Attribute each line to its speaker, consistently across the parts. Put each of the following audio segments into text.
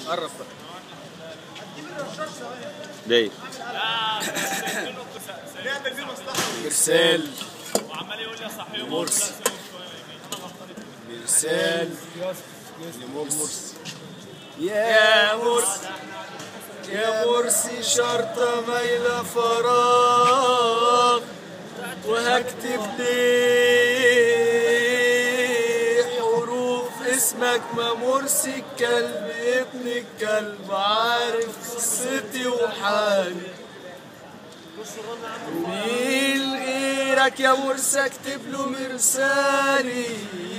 Speaker 1: قرب بقى
Speaker 2: داير
Speaker 1: مرسال
Speaker 3: وعمال يقول لي يا صاحبي
Speaker 1: مرسي مرسال لمرسي يا مرسي يا مرسي شرطة مايلة فراغ وهكتب ليه حروف اسمك ما مرسي الكلب ابن الكلب عارف قصتي وحالي مين غيرك يا مرسى اكتب له مرسالي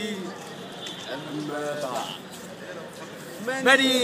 Speaker 1: اما بعد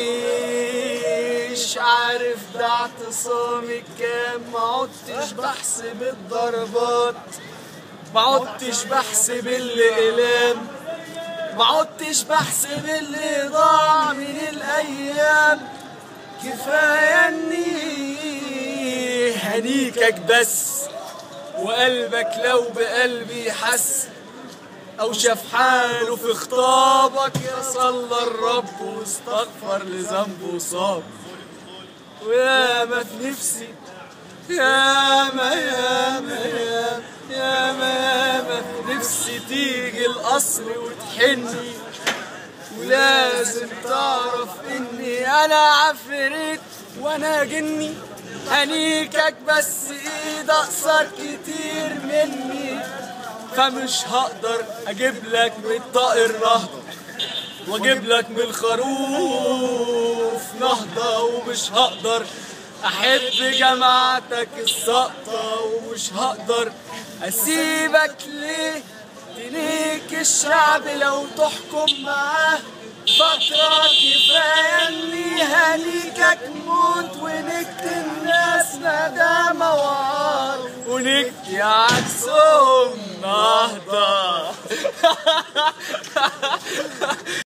Speaker 1: مانيش عارف ده اعتصامي كام ما عدتش بحسب الضربات ما عدتش بحسب الاقلام ما عدتش بحسب اللي ضاع من الايام كفايه اني هنيكك بس وقلبك لو بقلبي حس او شاف حاله في خطابك يا صلى الرب واستغفر لذنبه وصاب ويا ما في نفسي يا ما يا ما يا يا ما يا ما في نفسي تيجي القصر وتحني ولازم تعرف اني انا عفريت وانا جني هنيكك بس ايد اقصر كتير مني فمش هقدر اجيب لك من الطائر نهضة واجيب لك من الخروف نهضة ومش هقدر احب جماعتك السقطة ومش هقدر اسيبك ليه تليك الشعب لو تحكم معاه فترة كفاية اني هليكك موت ونكت الناس ندامة وعار ونكت عكسهم نهضة